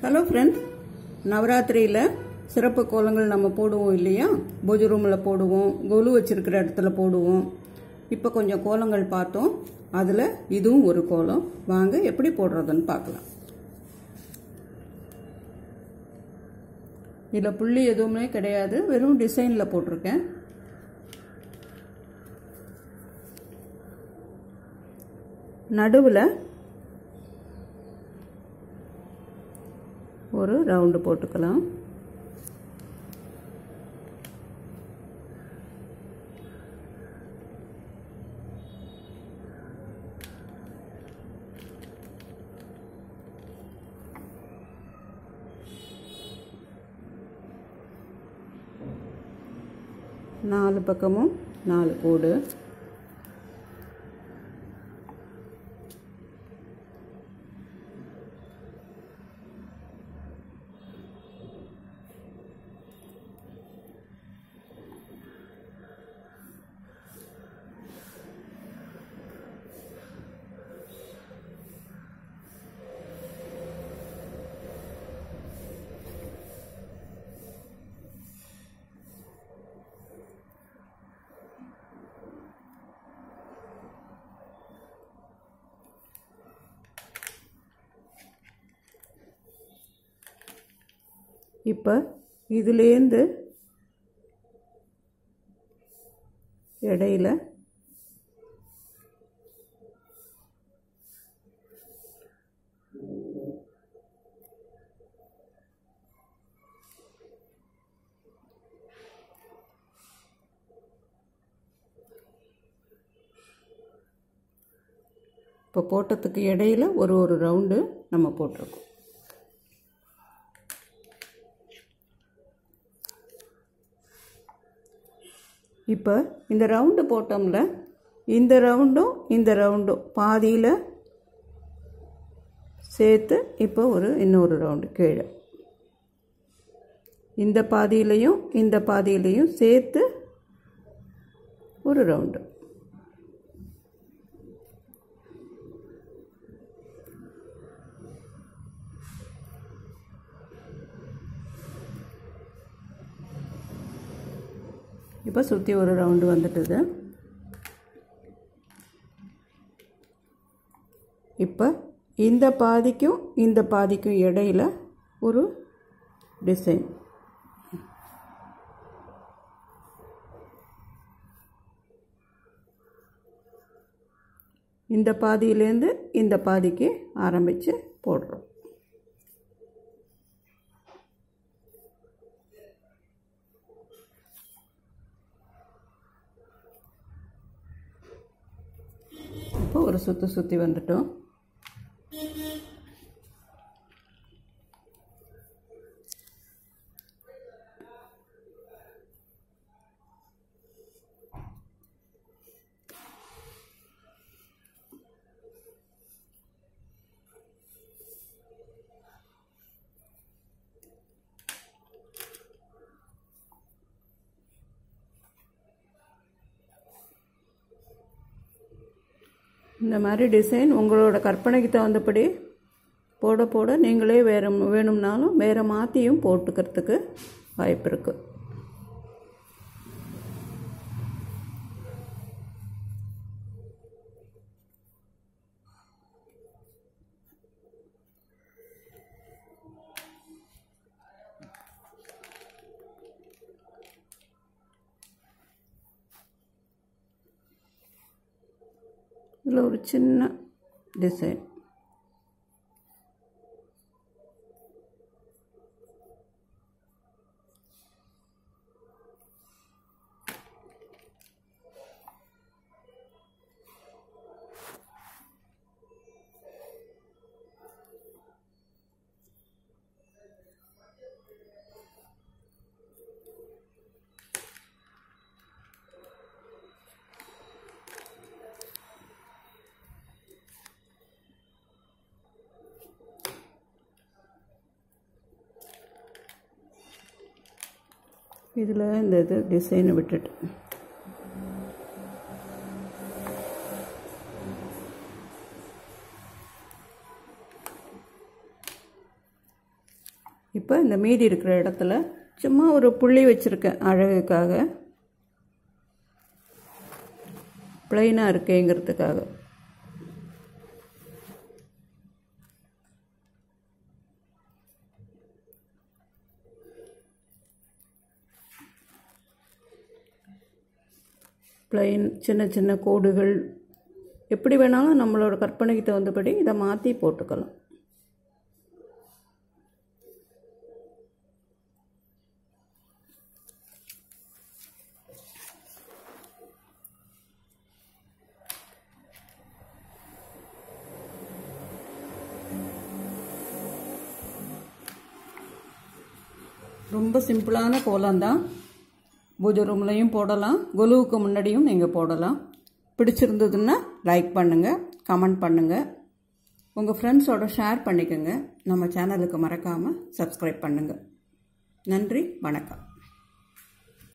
hello friends நவராத்திரியில் சிறப்பு கோலங்கள் நம்ம போடுவோம் இல்லையா பூஜை ரூமில் போடுவோம் கொலு வச்சிருக்கிற இடத்துல போடுவோம் இப்போ கொஞ்சம் கோலங்கள் பார்த்தோம் அதில் இதுவும் ஒரு கோலம் வாங்க எப்படி போடுறதுன்னு பார்க்கலாம் இதில் புள்ளி எதுவுமே கிடையாது வெறும் டிசைனில் போட்டிருக்கேன் நடுவில் ஒரு ரவுண்டு போட்டுக்கலாம் நாலு பக்கமும் நாலு கோடு இப்போ இதுலேருந்து இடையில இப்போ போட்டதுக்கு இடையில ஒரு ஒரு ரவுண்டு நம்ம போட்டிருக்கோம் இப்போ இந்த ரவுண்டு போட்டோம்ல இந்த ரவுண்டும் இந்த ரவுண்டும் பாதியில் சேர்த்து இப்போ ஒரு இன்னொரு ரவுண்டு கீழே இந்த பாதியிலையும் இந்த பாதியிலையும் சேர்த்து ஒரு ரவுண்டு இப்போ சுற்றி ஒரு ரவுண்டு வந்துட்டுது இப்போ இந்த பாதிக்கும் இந்த பாதிக்கும் இடையில ஒரு டிசைன் இந்த பாதியிலேருந்து இந்த பாதிக்கு ஆரம்பித்து போடுறோம் இப்போ ஒரு சுற்றி சுற்றி வந்துட்டோம் இந்த மாதிரி டிசைன் உங்களோட கற்பனைக்கு தகுந்தபடி போட போட நீங்களே வேறு வேணும்னாலும் வேறு மாற்றியும் போட்டுக்கிறதுக்கு வாய்ப்பு இருக்குது இதில் ஒரு சின்ன டிசைன் இதில் இந்த இது டிசைனை விட்டுட்டு இப்போ இந்த மீதி இருக்கிற இடத்துல சும்மா ஒரு புள்ளி வச்சுருக்கேன் அழகுக்காக ப்ளைனாக இருக்கேங்கிறதுக்காக ப்ளைன் சின்ன சின்ன கோடுகள் எப்படி வேணாலும் நம்மளோட கற்பனைக்கு தகுந்தபடி இதை மாற்றி போட்டுக்கலாம் ரொம்ப சிம்பிளான கோலம் தான் பூஜை ரூம்லையும் போடலாம் குலுவுக்கு முன்னாடியும் நீங்கள் போடலாம் பிடிச்சிருந்ததுன்னா லைக் பண்ணுங்கள் கமெண்ட் பண்ணுங்கள் உங்கள் ஃப்ரெண்ட்ஸோட ஷேர் பண்ணிக்கோங்க நம்ம சேனலுக்கு மறக்காமல் சப்ஸ்கிரைப் பண்ணுங்கள் நன்றி வணக்கம்